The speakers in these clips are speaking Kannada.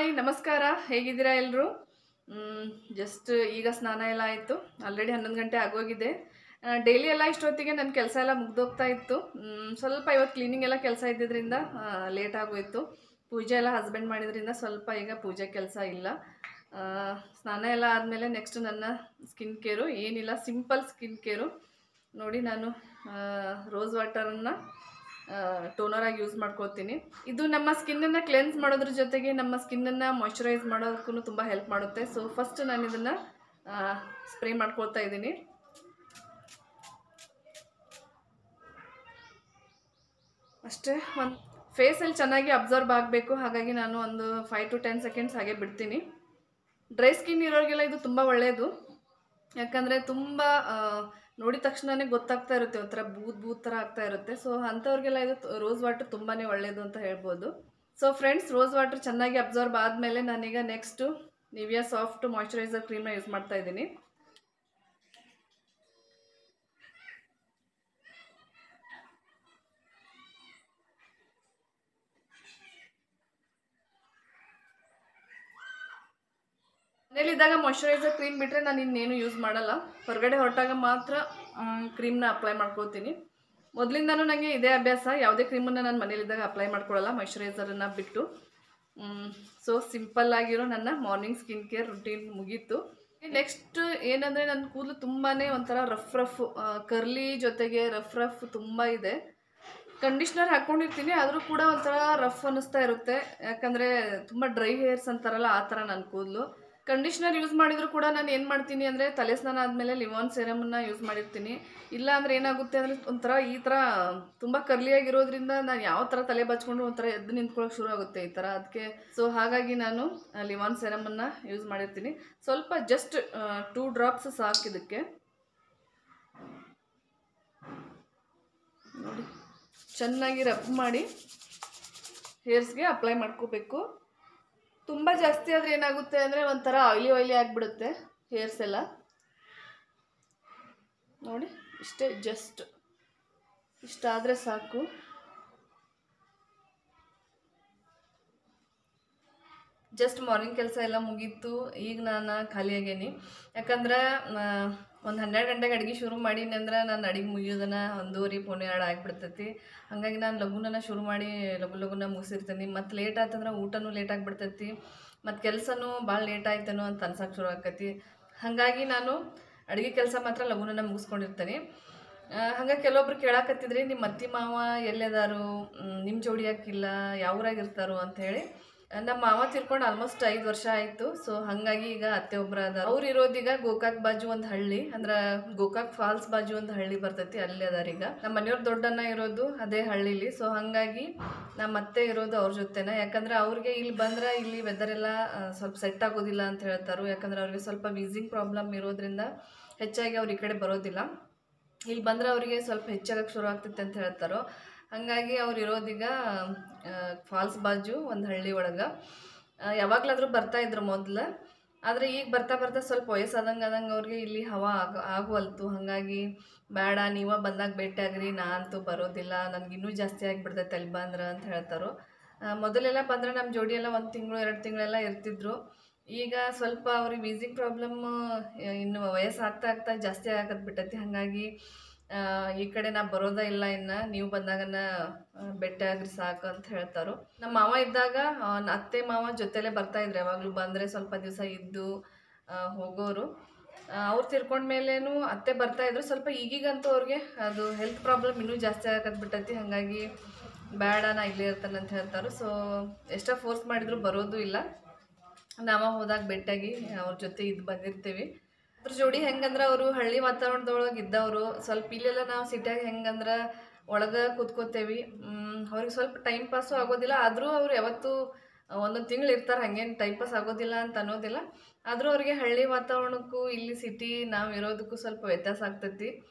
ಹಾಯ್ ನಮಸ್ಕಾರ ಹೇಗಿದ್ದೀರಾ ಎಲ್ಲರೂ ಜಸ್ಟ್ ಈಗ ಸ್ನಾನ ಎಲ್ಲ ಆಯಿತು ಆಲ್ರೆಡಿ ಹನ್ನೊಂದು ಗಂಟೆ ಆಗೋಗಿದೆ ಡೈಲಿ ಎಲ್ಲ ಇಷ್ಟೊತ್ತಿಗೆ ನನ್ನ ಕೆಲಸ ಎಲ್ಲ ಮುಗ್ದೋಗ್ತಾ ಇತ್ತು ಮ್, ಸ್ವಲ್ಪ ಇವತ್ತು ಕ್ಲೀನಿಂಗ್ ಎಲ್ಲ ಕೆಲಸ ಇದ್ದಿದ್ದರಿಂದ ಲೇಟ್ ಆಗೋಯ್ತು ಪೂಜೆ ಎಲ್ಲ ಹಸ್ಬೆಂಡ್ ಮಾಡಿದ್ರಿಂದ ಸ್ವಲ್ಪ ಈಗ ಪೂಜೆ ಕೆಲಸ ಇಲ್ಲ ಆ, ಸ್ನಾನ ಎಲ್ಲ ಆದಮೇಲೆ ನೆಕ್ಸ್ಟ್ ನನ್ನ ಸ್ಕಿನ್ ಕೇರು ಏನಿಲ್ಲ ಸಿಂಪಲ್ ಸ್ಕಿನ್ ಕೇರು ನೋಡಿ ನಾನು ರೋಸ್ ವಾಟರನ್ನು ಟೋನರ್ ಆಗಿ ಯೂಸ್ ಮಾಡ್ಕೋತೀನಿ ಇದು ನಮ್ಮ ಸ್ಕಿನ್ನನ್ನು ಕ್ಲೆನ್ಸ್ ಮಾಡೋದ್ರ ಜೊತೆಗೆ ನಮ್ಮ ಸ್ಕಿನ್ನನ್ನು ಮಾಯ್ಶ್ಚರೈಸ್ ಮಾಡೋದಕ್ಕೂ ತುಂಬ ಹೆಲ್ಪ್ ಮಾಡುತ್ತೆ ಸೊ ಫಸ್ಟ್ ನಾನು ಇದನ್ನು ಸ್ಪ್ರೇ ಮಾಡ್ಕೊಳ್ತಾ ಇದ್ದೀನಿ ಅಷ್ಟೇ ಒಂದು ಫೇಸಲ್ಲಿ ಚೆನ್ನಾಗಿ ಅಬ್ಸರ್ವ್ ಆಗಬೇಕು ಹಾಗಾಗಿ ನಾನು ಒಂದು ಫೈವ್ ಟು ಟೆನ್ ಸೆಕೆಂಡ್ಸ್ ಹಾಗೆ ಬಿಡ್ತೀನಿ ಡ್ರೈ ಸ್ಕಿನ್ ಇರೋರಿಗೆಲ್ಲ ಇದು ತುಂಬ ಒಳ್ಳೆಯದು ಯಾಕಂದರೆ ತುಂಬ ಆ, ನೋಡಿದ ತಕ್ಷಣನೇ ಗೊತ್ತಾಗ್ತಾ ಇರುತ್ತೆ ಒಂಥರ ಬೂದ್ ಬೂದ್ ಥರ ಆಗ್ತಾ ಇರುತ್ತೆ ಸೊ ಅಂಥವ್ರಿಗೆಲ್ಲ ಇದು ರೋಸ್ ವಾಟರ್ ತುಂಬಾ ಒಳ್ಳೆಯದು ಅಂತ ಹೇಳ್ಬೋದು ಸೊ ಫ್ರೆಂಡ್ಸ್ ರೋಸ್ ವಾಟರ್ ಚೆನ್ನಾಗಿ ಅಬ್ಸರ್ವ್ ಆದಮೇಲೆ ನಾನೀಗ ನೆಕ್ಸ್ಟು ನಿವಿಯಾ ಸಾಫ್ಟ್ ಮಾಯ್ಶ್ಚರೈಸರ್ ಕ್ರೀಮ್ನ ಯೂಸ್ ಮಾಡ್ತಾ ಇದ್ದೀನಿ ಮನೇಲಿದ್ದಾಗ ಮಾಯ್ಶ್ಚರೈಸರ್ ಕ್ರೀಮ್ ಬಿಟ್ಟರೆ ನಾನು ಇನ್ನೇನು ಯೂಸ್ ಮಾಡಲ್ಲ ಹೊರಗಡೆ ಹೊರಟಾಗ ಮಾತ್ರ ಕ್ರೀಮ್ನ ಅಪ್ಲೈ ಮಾಡ್ಕೊಳ್ತೀನಿ ಮೊದಲಿಂದನೂ ನನಗೆ ಇದೇ ಅಭ್ಯಾಸ ಯಾವುದೇ ಕ್ರೀಮನ್ನು ನಾನು ಮನೇಲಿದ್ದಾಗ ಅಪ್ಲೈ ಮಾಡ್ಕೊಳ್ಳಲ್ಲ ಮಾಯ್ಶ್ಚರೈಸರನ್ನು ಬಿಟ್ಟು ಸೊ ಸಿಂಪಲ್ ಆಗಿರೋ ನನ್ನ ಮಾರ್ನಿಂಗ್ ಸ್ಕಿನ್ ಕೇರ್ ರುಟೀನ್ ಮುಗೀತು ನೆಕ್ಸ್ಟ್ ಏನಂದರೆ ನನ್ನ ಕೂದಲು ತುಂಬಾ ಒಂಥರ ರಫ್ ರಫ್ ಕರ್ಲಿ ಜೊತೆಗೆ ರಫ್ ರಫ್ ತುಂಬ ಇದೆ ಕಂಡೀಷ್ನರ್ ಹಾಕ್ಕೊಂಡಿರ್ತೀನಿ ಆದರೂ ಕೂಡ ಒಂಥರ ರಫ್ ಅನ್ನಿಸ್ತಾ ಇರುತ್ತೆ ಯಾಕಂದರೆ ತುಂಬ ಡ್ರೈ ಹೇರ್ಸ್ ಅಂತಾರಲ್ಲ ಆ ಥರ ನನ್ನ ಕೂದಲು ಕಂಡೀಷ್ನರ್ ಯೂಸ್ ಮಾಡಿದರೂ ಕೂಡ ನಾನು ಏನು ಮಾಡ್ತೀನಿ ಅಂದರೆ ತಲೆ ಸ್ನಾನ ಆದಮೇಲೆ ಲಿವಾನ್ ಸೆರಮನ್ನು ಯೂಸ್ ಮಾಡಿರ್ತೀನಿ ಇಲ್ಲ ಅಂದರೆ ಏನಾಗುತ್ತೆ ಅಂದರೆ ಒಂಥರ ಈ ಥರ ತುಂಬ ಕರ್ಲಿಯಾಗಿರೋದ್ರಿಂದ ನಾನು ಯಾವ ಥರ ತಲೆ ಬಚ್ಕೊಂಡು ಒಂಥರ ಎದ್ದು ನಿಂತ್ಕೊಳ್ಳೋಕೆ ಶುರು ಆಗುತ್ತೆ ಈ ಥರ ಅದಕ್ಕೆ ಸೊ ಹಾಗಾಗಿ ನಾನು ಲಿವಾನ್ ಸೆರಮನ್ನು ಯೂಸ್ ಮಾಡಿರ್ತೀನಿ ಸ್ವಲ್ಪ ಜಸ್ಟ್ ಟೂ ಡ್ರಾಪ್ಸ್ ಸಾಕು ಇದಕ್ಕೆ ನೋಡಿ ಚೆನ್ನಾಗಿ ರಬ್ ಮಾಡಿ ಹೇರ್ಸ್ಗೆ ಅಪ್ಲೈ ಮಾಡ್ಕೋಬೇಕು ತುಂಬ ಜಾಸ್ತಿ ಆದರೆ ಏನಾಗುತ್ತೆ ಅಂದರೆ ಒಂಥರ ಆಯ್ಲಿ ಆಯ್ಲಿ ಆಗಿಬಿಡುತ್ತೆ ಹೇರ್ಸ್ ಎಲ್ಲ ನೋಡಿ ಇಷ್ಟೇ ಜಸ್ಟ್ ಇಷ್ಟಾದರೆ ಸಾಕು ಜಸ್ಟ್ ಮಾರ್ನಿಂಗ್ ಕೆಲಸ ಎಲ್ಲ ಮುಗೀತು ಈಗ ನಾನು ಖಾಲಿಯಾಗೇನಿ ಯಾಕಂದ್ರೆ ಒಂದು ಹನ್ನೆರಡು ಗಂಟೆಗೆ ಅಡುಗೆ ಶುರು ಮಾಡೀನಿ ಅಂದ್ರೆ ನಾನು ಅಡುಗೆ ಮುಗಿಯೋದನ್ನ ಒಂದೂವರೆ ಪೌನೆ ಎರಡು ಆಗಿಬಿಡ್ತೈತಿ ಹಾಗಾಗಿ ನಾನು ಲಘುನನ ಶುರು ಮಾಡಿ ಲಘು ಲಘುನ ಮುಗಿಸಿರ್ತೀನಿ ಮತ್ತು ಲೇಟ್ ಆಯ್ತಂದ್ರೆ ಊಟನೂ ಲೇಟ್ ಆಗಿಬಿಡ್ತೈತಿ ಮತ್ತು ಕೆಲಸನೂ ಭಾಳ ಲೇಟ್ ಆಯ್ತೇನೋ ಅಂತ ಅನ್ಸಕ್ಕೆ ಶುರು ಆಕೈತಿ ಹಾಗಾಗಿ ನಾನು ಅಡುಗೆ ಕೆಲಸ ಮಾತ್ರ ಲಘುನನ ಮುಗಿಸ್ಕೊಂಡಿರ್ತೀನಿ ಹಂಗೆ ಕೆಲವೊಬ್ರು ಕೇಳಾಕತ್ತಿದ್ರಿ ನಿಮ್ಮ ಅತ್ತಿ ಮಾವ ಎಲ್ಲದಾರು ನಿಮ್ಮ ಜೋಡಿ ಯಾಕಿಲ್ಲ ಯಾವ ಊರಾಗ ಇರ್ತಾರೋ ಅಂತ ಹೇಳಿ ನಮ್ಮ ಮಾವ ತೀರ್ಕೊಂಡು ಆಲ್ಮೋಸ್ಟ್ ಐದು ವರ್ಷ ಆಯಿತು ಸೊ ಹಾಗಾಗಿ ಈಗ ಅತ್ತೆ ಒಬ್ಬರ ಅದ ಅವ್ರು ಇರೋದೀಗ ಗೋಕಾಕ್ ಬಾಜು ಒಂದು ಹಳ್ಳಿ ಅಂದ್ರೆ ಗೋಕಾಕ್ ಫಾಲ್ಸ್ ಬಾಜು ಒಂದು ಹಳ್ಳಿ ಬರ್ತೈತಿ ಅಲ್ಲಿ ಅದಾರ ಈಗ ನಮ್ಮ ಮನೆಯವ್ರ ದೊಡ್ಡಣ್ಣ ಇರೋದು ಅದೇ ಹಳ್ಳಿಲಿ ಸೊ ಹಾಗಾಗಿ ನಮ್ಮ ಅತ್ತೆ ಇರೋದು ಅವ್ರ ಜೊತೆನ ಯಾಕಂದ್ರೆ ಅವ್ರಿಗೆ ಇಲ್ಲಿ ಬಂದ್ರೆ ಇಲ್ಲಿ ವೆದರ್ ಎಲ್ಲ ಆ, ಸ್ವಲ್ಪ ಸೆಟ್ ಆಗೋದಿಲ್ಲ ಅಂತ ಹೇಳ್ತಾರೆ ಯಾಕಂದ್ರೆ ಅವ್ರಿಗೆ ಸ್ವಲ್ಪ ವೀಸಿಂಗ್ ಪ್ರಾಬ್ಲಮ್ ಇರೋದ್ರಿಂದ ಹೆಚ್ಚಾಗಿ ಅವ್ರು ಈ ಕಡೆ ಬರೋದಿಲ್ಲ ಇಲ್ಲಿ ಬಂದ್ರೆ ಅವರಿಗೆ ಸ್ವಲ್ಪ ಹೆಚ್ಚಾಗಕ್ಕೆ ಶುರು ಆಗ್ತೈತೆ ಅಂತ ಹೇಳ್ತಾರೋ ಹಾಗಾಗಿ ಅವ್ರು ಇರೋದೀಗ ಫಾಲ್ಸ್ ಬಾಜು ಒಂದು ಹಳ್ಳಿ ಒಳಗೆ ಯಾವಾಗಲಾದರೂ ಬರ್ತಾ ಇದ್ರು ಮೊದಲು ಆದರೆ ಈಗ ಬರ್ತಾ ಬರ್ತಾ ಸ್ವಲ್ಪ ವಯಸ್ಸಾದಂಗೆ ಆದಂಗೆ ಅವ್ರಿಗೆ ಇಲ್ಲಿ ಹವಾ ಆಗ ಆಗುವಲ್ತು ಹಾಗಾಗಿ ಬೇಡ ನೀವ ಬಂದಾಗ ಭೇಟಿ ಆಗ್ರಿ ನಾ ಅಂತೂ ಬರೋದಿಲ್ಲ ನನಗೆ ಇನ್ನೂ ಜಾಸ್ತಿ ಆಗಿಬಿಡ್ತೈತೆ ಅಲ್ಲಿ ಬಂದ್ರೆ ಅಂತ ಹೇಳ್ತಾರೋ ಆ, ಮೊದಲೆಲ್ಲ ಬಂದರೆ ನಮ್ಮ ಜೋಡಿ ಎಲ್ಲ ಒಂದು ತಿಂಗಳು ಎರಡು ತಿಂಗಳೆಲ್ಲ ಇರ್ತಿದ್ರು ಈಗ ಸ್ವಲ್ಪ ಅವ್ರಿಗೆ ವೀಸಿಂಗ್ ಪ್ರಾಬ್ಲಮ್ ಇನ್ನು ವಯಸ್ಸು ಆಗ್ತಾ ಆಗ್ತಾ ಜಾಸ್ತಿ ಆಗತ್ ಬಿಟ್ಟೈತಿ ಹಾಗಾಗಿ ಆ, ಈ ಕಡೆ ನಾ ಬರೋದೇ ಇಲ್ಲ ಇನ್ನು ನೀವು ಬಂದಾಗನ ಬೆಟ್ಟ ಆಗ್ರಿ ಸಾಕು ಅಂತ ಹೇಳ್ತಾರೋ ನಮ್ಮ ಮಾವ ಇದ್ದಾಗ ಆ, ನ- ಅತ್ತೆ ಮಾವ ಜೊತೆಲೇ ಬರ್ತಾ ಇದ್ರು ಯಾವಾಗಲೂ ಬಂದರೆ ಸ್ವಲ್ಪ ದಿವಸ ಇದ್ದು ಆ, ಹೋಗೋರು ಅವ್ರು ತಿರ್ಕೊಂಡ್ಮೇಲೇನು ಅತ್ತೆ ಬರ್ತಾ ಇದ್ರು ಸ್ವಲ್ಪ ಈಗೀಗಂತೂ ಅವ್ರಿಗೆ ಅದು ಹೆಲ್ತ್ ಪ್ರಾಬ್ಲಮ್ ಇನ್ನೂ ಜಾಸ್ತಿ ಆಗತ್ ಬಿಟ್ಟೈತಿ ಹಾಗಾಗಿ ಬೇಡ ನಾ ಇಲ್ಲೇ ಇರ್ತಾನೆ ಅಂತ ಹೇಳ್ತಾರೆ ಸೊ ಎಷ್ಟೋ ಫೋರ್ಸ್ ಮಾಡಿದ್ರು ಬರೋದು ಇಲ್ಲ ನಾವ ಹೋದಾಗ ಭೇಟಿಯಾಗಿ ಅವ್ರ ಜೊತೆ ಇದು ಬಂದಿರ್ತೀವಿ ಅದ್ರ ಜೋಡಿ ಹೆಂಗಂದ್ರೆ ಅವರು ಹಳ್ಳಿ ವಾತಾವರಣದೊಳಗೆ ಇದ್ದವರು ಸ್ವಲ್ಪ ಇಲ್ಲೆಲ್ಲ ನಾವು ಸಿಟಿಯಾಗ ಹೆಂಗಂದ್ರೆ ಒಳಗೆ ಕೂತ್ಕೋತೇವಿ ಮ್, ಅವ್ರಿಗೆ ಸ್ವಲ್ಪ ಟೈಮ್ ಪಾಸು ಆಗೋದಿಲ್ಲ ಆದರೂ ಅವ್ರು ಯಾವತ್ತೂ ಒಂದೊಂದು ತಿಂಗಳು ಇರ್ತಾರೆ ಹಂಗೇನು ಟೈಮ್ ಪಾಸ್ ಆಗೋದಿಲ್ಲ ಅಂತ ಅನ್ನೋದಿಲ್ಲ ಆದರೂ ಅವ್ರಿಗೆ ಹಳ್ಳಿ ವಾತಾವರಣಕ್ಕೂ ಇಲ್ಲಿ ಸಿಟಿ ನಾವು ಇರೋದಕ್ಕೂ ಸ್ವಲ್ಪ ವ್ಯತ್ಯಾಸ ಆಗ್ತೈತಿ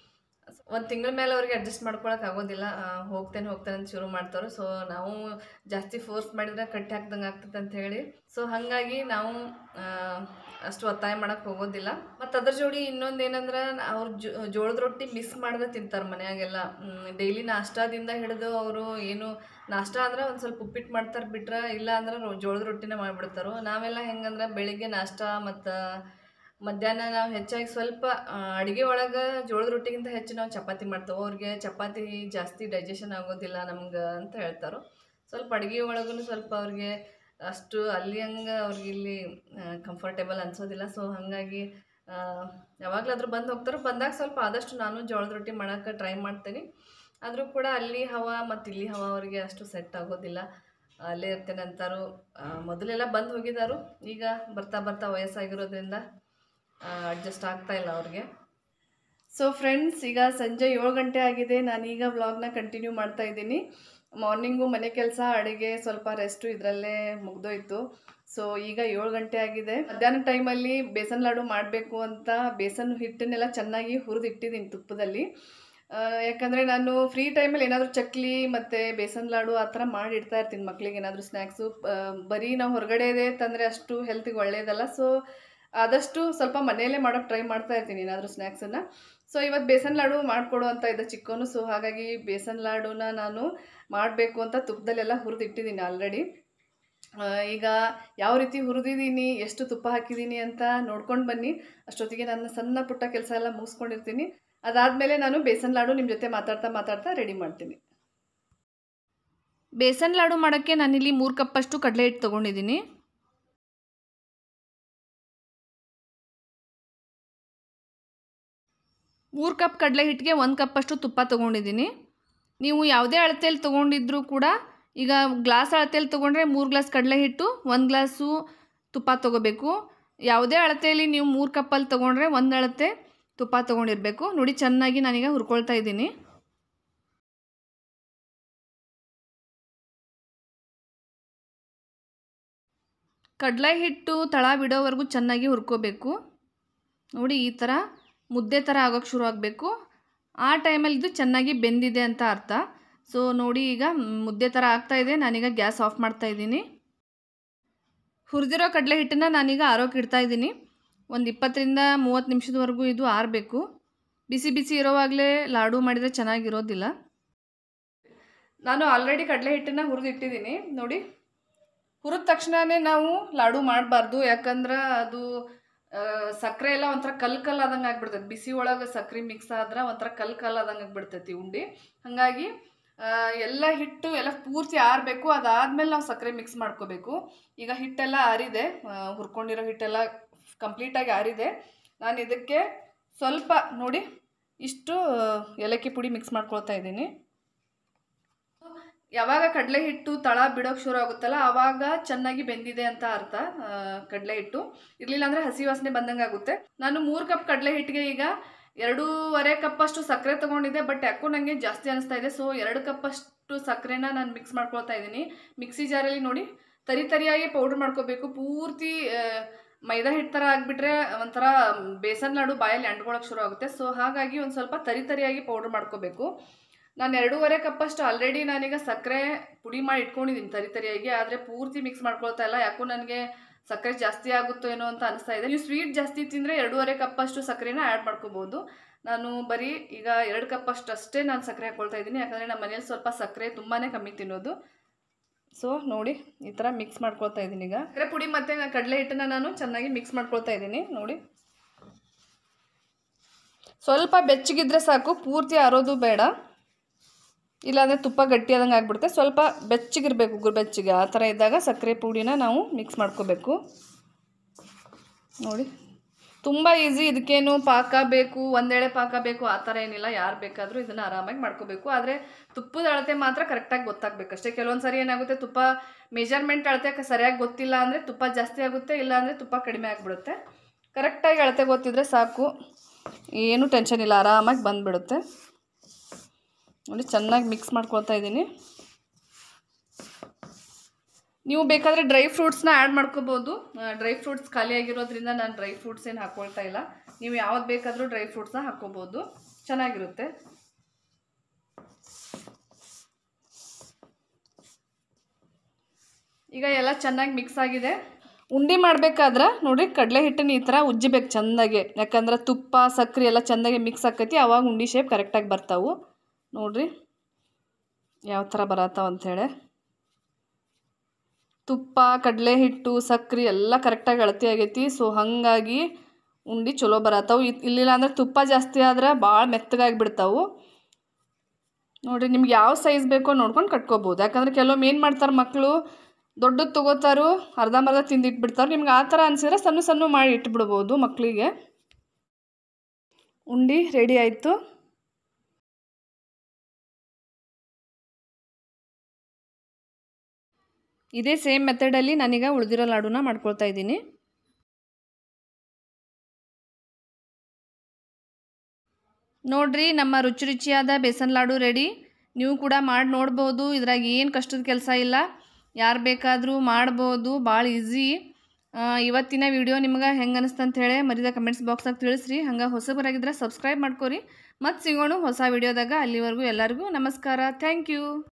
ಒಂದು ತಿಂಗಳ ಮೇಲೆ ಅವ್ರಿಗೆ ಅಡ್ಜಸ್ಟ್ ಮಾಡ್ಕೊಳಕ್ಕೆ ಆಗೋದಿಲ್ಲ ಆ, ಹೋಗ್ತೇನೆ ಹೋಗ್ತೇನೆ ಅಂತ ಶುರು ಮಾಡ್ತಾರೆ ಸೊ ನಾವು ಜಾಸ್ತಿ ಫೋರ್ಸ್ ಮಾಡಿದ್ರೆ ಕಟ್ಟಿ ಹಾಕ್ದಂಗೆ ಆಗ್ತದೆ ಅಂತ ಹೇಳಿ ಸೊ ಹಾಗಾಗಿ ನಾವು ಆ, ಅಷ್ಟು ಒತ್ತಾಯ ಮಾಡಕ್ಕೆ ಹೋಗೋದಿಲ್ಲ ಮತ್ತು ಅದ್ರ ಜೋಡಿ ಇನ್ನೊಂದು ಏನಂದ್ರೆ ಅವ್ರು ಜೋಳದ ರೊಟ್ಟಿ ಮಿಸ್ ಮಾಡ್ದೆ ತಿಂತಾರೆ ಮನ್ಯಾಗೆಲ್ಲ ಡೈಲಿ ನಾಷ್ಟಾದಿಂದ ಹಿಡಿದು ಅವರು ಏನು ನಾಷ್ಟ ಅಂದ್ರೆ ಒಂದು ಸ್ವಲ್ಪ ಉಪ್ಪಿಟ್ಟು ಮಾಡ್ತಾರೆ ಬಿಟ್ರೆ ಇಲ್ಲ ಅಂದ್ರೆ ರೊ- ಜೋಳದ ರೊಟ್ಟಿನ ಮಾಡಿಬಿಡ್ತಾರೆ ನಾವೆಲ್ಲ ಹೆಂಗಂದ್ರೆ ಬೆಳಿಗ್ಗೆ ನಾಷ್ಟ ಮತ್ತು ಮಧ್ಯಾಹ್ನ ನಾವು ಹೆಚ್ಚಾಗಿ ಸ್ವಲ್ಪ ಅಡುಗೆ ಒಳಗೆ ಜೋಳದ ರೊಟ್ಟಿಗಿಂತ ಹೆಚ್ಚು ನಾವು ಚಪಾತಿ ಮಾಡ್ತೇವೆ ಅವ್ರಿಗೆ ಚಪಾತಿ ಜಾಸ್ತಿ ಡೈಜೆಷನ್ ಆಗೋದಿಲ್ಲ ನಮ್ಗೆ ಅಂತ ಹೇಳ್ತಾರೆ ಸ್ವಲ್ಪ ಅಡುಗೆ ಒಳಗೂ ಸ್ವಲ್ಪ ಅವ್ರಿಗೆ ಅಷ್ಟು ಅಲ್ಲಿ ಹಂಗೆ ಅವ್ರಿಗೆ ಇಲ್ಲಿ ಕಂಫರ್ಟೇಬಲ್ ಅನ್ಸೋದಿಲ್ಲ ಸೊ ಹಾಗಾಗಿ ಯಾವಾಗಲಾದ್ರೂ ಬಂದು ಹೋಗ್ತಾರೆ ಬಂದಾಗ ಸ್ವಲ್ಪ ಆದಷ್ಟು ನಾನು ಜೋಳದ ರೊಟ್ಟಿ ಮಾಡೋಕ್ಕೆ ಟ್ರೈ ಮಾಡ್ತೀನಿ ಆದರೂ ಕೂಡ ಅಲ್ಲಿ ಹವಾ ಮತ್ತು ಇಲ್ಲಿ ಹವಾ ಅವ್ರಿಗೆ ಅಷ್ಟು ಸೆಟ್ ಆಗೋದಿಲ್ಲ ಅಲ್ಲೇ ಇರ್ತೇನೆ ಅಂತಾರು ಆ, ಮೊದಲೆಲ್ಲ ಬಂದು ಹೋಗಿದ್ದಾರು ಈಗ ಬರ್ತಾ ಬರ್ತಾ ವಯಸ್ಸಾಗಿರೋದ್ರಿಂದ ಅಡ್ಜಸ್ಟ್ ಆಗ್ತಾ ಇಲ್ಲ ಅವ್ರಿಗೆ ಸೊ ಫ್ರೆಂಡ್ಸ್ ಈಗ ಸಂಜೆ ಏಳು ಗಂಟೆ ಆಗಿದೆ ನಾನೀಗ ವ್ಲಾಗ್ನ ಕಂಟಿನ್ಯೂ ಮಾಡ್ತಾ ಇದ್ದೀನಿ ಮಾರ್ನಿಂಗು ಮನೆ ಕೆಲಸ ಅಡುಗೆ ಸ್ವಲ್ಪ ರೆಸ್ಟು ಇದರಲ್ಲೇ ಮುಗ್ದೋಯ್ತು ಸೊ ಈಗ ಏಳು ಗಂಟೆ ಆಗಿದೆ ಮಧ್ಯಾಹ್ನ ಟೈಮಲ್ಲಿ ಬೇಸನ್ ಲಾಡು ಮಾಡಬೇಕು ಅಂತ ಬೇಸನ್ ಹಿಟ್ಟನ್ನೆಲ್ಲ ಚೆನ್ನಾಗಿ ಹುರಿದು ಇಟ್ಟಿದ್ದೀನಿ ತುಪ್ಪದಲ್ಲಿ ಆ, ಯಾಕಂದರೆ ನಾನು ಫ್ರೀ ಟೈಮಲ್ಲಿ ಏನಾದರೂ ಚಕ್ಲಿ ಮತ್ತು ಬೇಸನ್ ಲಾಡು ಆ ಥರ ಮಾಡಿ ಇಡ್ತಾ ಇರ್ತೀನಿ ಮಕ್ಳಿಗೆ ಏನಾದರೂ ಸ್ನ್ಯಾಕ್ಸು ಬರೀ ನಾವು ಹೊರಗಡೆದೇ ತಂದರೆ ಅಷ್ಟು ಹೆಲ್ತಿಗೆ ಒಳ್ಳೆಯದಲ್ಲ ಸೊ ಆದಷ್ಟು ಸ್ವಲ್ಪ ಮನೆಯಲ್ಲೇ ಮಾಡೋಕ್ಕೆ ಟ್ರೈ ಮಾಡ್ತಾ ಇರ್ತೀನಿ ಏನಾದರೂ ಸ್ನ್ಯಾಕ್ಸನ್ನು ಸೊ ಇವತ್ತು ಬೇಸನ್ ಲಾಡು ಮಾಡಿಕೊಡು ಅಂತ ಇದ್ದ ಚಿಕ್ಕವನು ಸೊ ಹಾಗಾಗಿ ಬೇಸನ್ ಲಾಡುನ ನಾನು ಮಾಡಬೇಕು ಅಂತ ತುಪ್ಪದಲ್ಲೆಲ್ಲ ಹುರಿದು ಇಟ್ಟಿದ್ದೀನಿ ಆಲ್ರೆಡಿ ಈಗ ಯಾವ ರೀತಿ ಹುರಿದಿದ್ದೀನಿ ಎಷ್ಟು ತುಪ್ಪ ಹಾಕಿದ್ದೀನಿ ಅಂತ ನೋಡ್ಕೊಂಡು ಬನ್ನಿ ಅಷ್ಟೊತ್ತಿಗೆ ನನ್ನ ಸಣ್ಣ ಪುಟ್ಟ ಕೆಲಸ ಎಲ್ಲ ಮುಗಿಸ್ಕೊಂಡಿರ್ತೀನಿ ಅದಾದಮೇಲೆ ನಾನು ಬೇಸನ್ ಲಾಡು ನಿಮ್ಮ ಜೊತೆ ಮಾತಾಡ್ತಾ ಮಾತಾಡ್ತಾ ರೆಡಿ ಮಾಡ್ತೀನಿ ಬೇಸನ್ ಲಾಡು ಮಾಡೋಕ್ಕೆ ನಾನಿಲ್ಲಿ ಮೂರು ಕಪ್ಪಷ್ಟು ಕಡಲೆ ಹಿಟ್ಟು ತೊಗೊಂಡಿದ್ದೀನಿ ಮೂರು ಕಪ್ ಕಡಲೆ ಹಿಟ್ಟಿಗೆ ಒಂದು ಕಪ್ಪಷ್ಟು ತುಪ್ಪ ತೊಗೊಂಡಿದ್ದೀನಿ ನೀವು ಯಾವುದೇ ಅಳತೆಯಲ್ಲಿ ತೊಗೊಂಡಿದ್ರೂ ಕೂಡ ಈಗ ಗ್ಲಾಸ್ ಅಳತೆಯಲ್ಲಿ ತೊಗೊಂಡ್ರೆ ಮೂರು ಗ್ಲಾಸ್ ಕಡಲೆ ಹಿಟ್ಟು ಒಂದು ಗ್ಲಾಸು ತುಪ್ಪ ತೊಗೋಬೇಕು ಯಾವುದೇ ಅಳತೆಯಲ್ಲಿ ನೀವು ಮೂರು ಕಪ್ಪಲ್ಲಿ ತೊಗೊಂಡ್ರೆ ಒಂದು ಅಳತೆ ತುಪ್ಪ ತೊಗೊಂಡಿರಬೇಕು ನೋಡಿ ಚೆನ್ನಾಗಿ ನಾನೀಗ ಹುರ್ಕೊಳ್ತಾ ಇದ್ದೀನಿ ಕಡಲೆ ಹಿಟ್ಟು ತಳ ಬಿಡೋವರೆಗೂ ಚೆನ್ನಾಗಿ ಹುರ್ಕೋಬೇಕು ನೋಡಿ ಈ ಥರ ಮುದ್ದೆ ಥರ ಆಗೋಕ್ಕೆ ಶುರು ಆಗಬೇಕು ಆ ಟೈಮಲ್ಲಿ ಇದು ಚೆನ್ನಾಗಿ ಬೆಂದಿದೆ ಅಂತ ಅರ್ಥ ಸೊ ನೋಡಿ ಈಗ ಮುದ್ದೆ ಥರ ಆಗ್ತಾ ಇದೆ ನಾನೀಗ ಗ್ಯಾಸ್ ಆಫ್ ಮಾಡ್ತಾ ಇದ್ದೀನಿ ಹುರಿದಿರೋ ಕಡಲೆ ಹಿಟ್ಟನ್ನು ನಾನೀಗ ಆರೋಕೆ ಇಡ್ತಾ ಇದ್ದೀನಿ ಒಂದು ಇಪ್ಪತ್ತರಿಂದ ಮೂವತ್ತು ನಿಮಿಷದವರೆಗೂ ಇದು ಆರಬೇಕು ಬಿಸಿ ಬಿಸಿ ಇರೋವಾಗಲೇ ಲಾಡು ಮಾಡಿದರೆ ಚೆನ್ನಾಗಿರೋದಿಲ್ಲ ನಾನು ಆಲ್ರೆಡಿ ಕಡಲೆ ಹಿಟ್ಟನ್ನು ಹುರಿದಿಟ್ಟಿದ್ದೀನಿ ನೋಡಿ ಹುರಿದ ತಕ್ಷಣವೇ ನಾವು ಲಾಡು ಮಾಡಬಾರ್ದು ಯಾಕಂದ್ರೆ ಅದು ಆ, ಸಕ್ಕರೆ ಎಲ್ಲ ಒಂಥರ ಕಲ್ ಕಲ್ ಆದಂಗೆ ಆಗ್ಬಿಡ್ತೈತಿ ಬಿಸಿ ಒಳಗೆ ಸಕ್ಕರೆ ಮಿಕ್ಸ್ ಆದ್ರೆ ಒಂಥರ ಕಲ್ ಕಲ್ ಆದಂಗೆ ಆಗ್ಬಿಡ್ತೈತಿ ಉಂಡೆ ಹಾಗಾಗಿ ಆ, ಎಲ್ಲ ಹಿಟ್ಟು ಎಲ್ಲ ಪೂರ್ತಿ ಆರಬೇಕು ಅದಾದಮೇಲೆ ನಾವು ಸಕ್ಕರೆ ಮಿಕ್ಸ್ ಮಾಡ್ಕೋಬೇಕು ಈಗ ಹಿಟ್ಟೆಲ್ಲ ಆರಿದೆ ಆ, ಹುರ್ಕೊಂಡಿರೋ ಹಿಟ್ಟೆಲ್ಲ ಕಂಪ್ಲೀಟಾಗಿ ಆರಿದೆ ನಾನು ಇದಕ್ಕೆ ಸ್ವಲ್ಪ ನೋಡಿ ಇಷ್ಟು ಏಲಕ್ಕಿ ಪುಡಿ ಮಿಕ್ಸ್ ಮಾಡ್ಕೊಳ್ತಾ ಇದ್ದೀನಿ ಯಾವಾಗ ಕಡಲೆ ಹಿಟ್ಟು ತಳ ಬಿಡೋಕೆ ಶುರು ಆಗುತ್ತಲ್ಲ ಆವಾಗ ಚೆನ್ನಾಗಿ ಬೆಂದಿದೆ ಅಂತ ಅರ್ಥ ಆ, ಕಡಲೆ ಹಿಟ್ಟು ಇರಲಿಲ್ಲ ಅಂದರೆ ಹಸಿ ವಾಸನೆ ಬಂದಂಗೆ ಆಗುತ್ತೆ ನಾನು ಮೂರು ಕಪ್ ಕಡಲೆ ಹಿಟ್ಟಿಗೆ ಈಗ ಎರಡೂವರೆ ಕಪ್ಪಷ್ಟು ಸಕ್ಕರೆ ತೊಗೊಂಡಿದ್ದೆ ಬಟ್ ಯಾಕೋ ನನಗೆ ಜಾಸ್ತಿ ಅನಿಸ್ತಾ ಇದೆ ಸೊ ಎರಡು ಕಪ್ಪಷ್ಟು ಸಕ್ಕರೆನ ನಾನು ಮಿಕ್ಸ್ ಮಾಡ್ಕೊಳ್ತಾ ಇದ್ದೀನಿ ಮಿಕ್ಸಿ ಜಾರಲ್ಲಿ ನೋಡಿ ತರಿ ತರಿಯಾಗಿ ಪೌಡ್ರ್ ಮಾಡ್ಕೋಬೇಕು ಪೂರ್ತಿ ಆ, ಮೈದಾ ಹಿಟ್ಟು ಥರ ಆಗಿಬಿಟ್ರೆ ಒಂಥರ ಬೇಸನ್ ಲಾಡು ಬಾಯಲ್ಲಿ ಅಂಟ್ಕೊಳಕ್ಕೆ ಶುರು ಆಗುತ್ತೆ ಸೊ ಹಾಗಾಗಿ ಒಂದು ಸ್ವಲ್ಪ ತರಿ ತರಿಯಾಗಿ ಪೌಡ್ರ್ ಮಾಡ್ಕೋಬೇಕು ನಾನು ಎರಡೂವರೆ ಕಪ್ಪಷ್ಟು ಆಲ್ರೆಡಿ ನಾನೀಗ ಸಕ್ಕರೆ ಪುಡಿ ಮಾಡಿ ಇಟ್ಕೊಂಡಿದ್ದೀನಿ ತರಿ ತರಿಯಾಗಿ ಆದರೆ ಪೂರ್ತಿ ಮಿಕ್ಸ್ ಮಾಡ್ಕೊಳ್ತಾ ಇಲ್ಲ ಯಾಕೋ ನನಗೆ ಸಕ್ಕರೆ ಜಾಸ್ತಿ ಆಗುತ್ತೋ ಏನೋ ಅಂತ ಅನಿಸ್ತಾ ಇದೆ ನೀವು ಸ್ವೀಟ್ ಜಾಸ್ತಿ ತಿಂದರೆ ಎರಡೂವರೆ ಕಪ್ಪಷ್ಟು ಸಕ್ಕರೆನ ಆ್ಯಡ್ ಮಾಡ್ಕೋಬೋದು ನಾನು ಬರೀ ಈಗ ಎರಡು ಕಪ್ಪಷ್ಟು ಅಷ್ಟೇ ನಾನು ಸಕ್ಕರೆ ಹಾಕ್ಕೊಳ್ತಾ ಇದ್ದೀನಿ ಯಾಕಂದರೆ ನಮ್ಮ ಮನೇಲಿ ಸ್ವಲ್ಪ ಸಕ್ಕರೆ ತುಂಬಾ ಕಮ್ಮಿ ತಿನ್ನೋದು ಸೊ ನೋಡಿ ಈ ಥರ ಮಿಕ್ಸ್ ಮಾಡ್ಕೊಳ್ತಾ ಇದ್ದೀನಿ ಈಗ ಸಕ್ಕರೆ ಪುಡಿ ಮತ್ತು ಕಡಲೆ ಹಿಟ್ಟನ್ನ ನಾನು ಚೆನ್ನಾಗಿ ಮಿಕ್ಸ್ ಮಾಡ್ಕೊಳ್ತಾ ಇದ್ದೀನಿ ನೋಡಿ ಸ್ವಲ್ಪ ಬೆಚ್ಚಗಿದ್ರೆ ಸಾಕು ಪೂರ್ತಿ ಆರೋದು ಬೇಡ ಇಲ್ಲಾಂದರೆ ತುಪ್ಪ ಗಟ್ಟಿಯಾದಂಗೆ ಆಗಿಬಿಡುತ್ತೆ ಸ್ವಲ್ಪ ಬೆಚ್ಚಗಿರಬೇಕು ಗುರು ಬೆಚ್ಚಗೆ ಆ ಥರ ಇದ್ದಾಗ ಸಕ್ಕರೆ ಪುಡಿನ ನಾವು ಮಿಕ್ಸ್ ಮಾಡ್ಕೋಬೇಕು ನೋಡಿ ತುಂಬ ಈಸಿ ಇದಕ್ಕೇನು ಪಾಕ ಬೇಕು ಒಂದೇಳೆ ಪಾಕ ಬೇಕು ಆ ಥರ ಏನಿಲ್ಲ ಯಾರು ಬೇಕಾದರೂ ಇದನ್ನು ಆರಾಮಾಗಿ ಮಾಡ್ಕೋಬೇಕು ಆದರೆ ತುಪ್ಪದ ಅಳತೆ ಮಾತ್ರ ಕರೆಕ್ಟಾಗಿ ಗೊತ್ತಾಗಬೇಕು ಅಷ್ಟೇ ಕೆಲವೊಂದು ಸರಿ ಏನಾಗುತ್ತೆ ತುಪ್ಪ ಮೆಜರ್ಮೆಂಟ್ ಅಳತೆ ಕ- ಸರಿಯಾಗಿ ಗೊತ್ತಿಲ್ಲ ಅಂದರೆ ತುಪ್ಪ ಜಾಸ್ತಿ ಆಗುತ್ತೆ ಇಲ್ಲ ಅಂದರೆ ತುಪ್ಪ ಕಡಿಮೆ ಆಗಿಬಿಡುತ್ತೆ ಕರೆಕ್ಟಾಗಿ ಅಳತೆ ಗೊತ್ತಿದ್ರೆ ಸಾಕು ಏನು ಟೆನ್ಷನ್ ಇಲ್ಲ ಆರಾಮಾಗಿ ಬಂದುಬಿಡುತ್ತೆ ನೋಡಿ ಚೆನ್ನಾಗಿ ಮಿಕ್ಸ್ ಮಾಡ್ಕೊಳ್ತಾ ಇದ್ದೀನಿ ನೀವು ಬೇಕಾದರೆ ಡ್ರೈ ಫ್ರೂಟ್ಸ್ನ ಆ್ಯಡ್ ಮಾಡ್ಕೋಬೋದು ಡ್ರೈ ಫ್ರೂಟ್ಸ್ ಖಾಲಿ ಆಗಿರೋದ್ರಿಂದ ನಾನು ಡ್ರೈ ಫ್ರೂಟ್ಸ್ ಏನು ಹಾಕ್ಕೊಳ್ತಾ ಇಲ್ಲ ನೀವು ಯಾವ್ದು ಬೇಕಾದರೂ ಡ್ರೈ ಫ್ರೂಟ್ಸ್ನ ಹಾಕ್ಕೋಬೋದು ಚೆನ್ನಾಗಿರುತ್ತೆ ಈಗ ಎಲ್ಲ ಚೆನ್ನಾಗಿ ಮಿಕ್ಸ್ ಆಗಿದೆ ಉಂಡೆ ಮಾಡಬೇಕಾದ್ರೆ ನೋಡಿರಿ ಕಡಲೆ ಹಿಟ್ಟನ್ನ ಈ ಥರ ಉಜ್ಜಬೇಕು ಚೆಂದಾಗೆ ಯಾಕಂದ್ರೆ ತುಪ್ಪ ಸಕ್ಕರೆ ಎಲ್ಲ ಚೆಂದಾಗಿ ಮಿಕ್ಸ್ ಆಕೈತಿ ಅವಾಗ ಉಂಡೆ ಶೇಪ್ ಕರೆಕ್ಟಾಗಿ ಬರ್ತಾವೆ ನೋಡಿರಿ ಯಾವ ಥರ ಬರತ್ತಾವ ಅಂಥೇಳಿ ತುಪ್ಪ ಕಡಲೆ ಹಿಟ್ಟು ಸಕ್ಕರೆ ಎಲ್ಲ ಕರೆಕ್ಟಾಗಿ ಅಳತೆ ಆಗೈತಿ ಸೊ ಹಾಗಾಗಿ ಉಂಡೆ ಚಲೋ ಬರತ್ತಾವು ಇಲ್ಲಿಲ್ಲ ಅಂದ್ರೆ ತುಪ್ಪ ಜಾಸ್ತಿ ಆದ್ರೆ ಭಾಳ ಮೆತ್ತಗಾಗಿ ಬಿಡ್ತಾವು ನೋಡಿರಿ ನಿಮ್ಗೆ ಯಾವ ಸೈಜ್ ಬೇಕೋ ನೋಡ್ಕೊಂಡು ಕಟ್ಕೋಬೋದು ಯಾಕಂದ್ರೆ ಕೆಲವೊಮ್ಮೆ ಏನು ಮಾಡ್ತಾರೆ ಮಕ್ಕಳು ದೊಡ್ಡದು ತೊಗೋತಾರು ಅರ್ಧಂಬರ್ಧ ತಿಂದಿಟ್ಬಿಡ್ತಾರೆ ನಿಮ್ಗೆ ಆ ಥರ ಅನಿಸಿದ್ರೆ ಸಣ್ಣ ಸಣ್ಣ ಮಾಡಿ ಇಟ್ಬಿಡ್ಬೋದು ಮಕ್ಕಳಿಗೆ ಉಂಡೆ ರೆಡಿ ಆಯಿತು ಇದೇ ಸೇಮ್ ಮೆಥಡಲ್ಲಿ ನಾನೀಗ ಉಳಿದಿರೋ ಲಾಡುನ ಮಾಡ್ಕೊಳ್ತಾ ಇದ್ದೀನಿ ನೋಡ್ರಿ ನಮ್ಮ ರುಚಿ ರುಚಿಯಾದ ಬೇಸನ್ ಲಾಡು ರೆಡಿ ನೀವು ಕೂಡ ಮಾಡಿ ನೋಡ್ಬೋದು ಇದ್ರಾಗ ಏನು ಕಷ್ಟದ ಕೆಲಸ ಇಲ್ಲ ಯಾರು ಬೇಕಾದರೂ ಮಾಡ್ಬೋದು ಭಾಳ ಈಸಿ ಇವತ್ತಿನ ವಿಡಿಯೋ ನಿಮ್ಗೆ ಹೆಂಗೆ ಅನಿಸ್ತು ಅಂತ ಹೇಳಿ ಮರಿದ ಕಮೆಂಟ್ಸ್ ಬಾಕ್ಸಾಗ ತಿಳಿಸ್ರಿ ಹಂಗೆ ಹೊಸಬರಾಗಿದ್ರೆ ಸಬ್ಸ್ಕ್ರೈಬ್ ಮಾಡ್ಕೊರಿ ಮತ್ತು ಸಿಗೋಣ ಹೊಸ ವಿಡಿಯೋದಾಗ ಅಲ್ಲಿವರೆಗೂ ಎಲ್ಲರಿಗೂ ನಮಸ್ಕಾರ ಥ್ಯಾಂಕ್ ಯು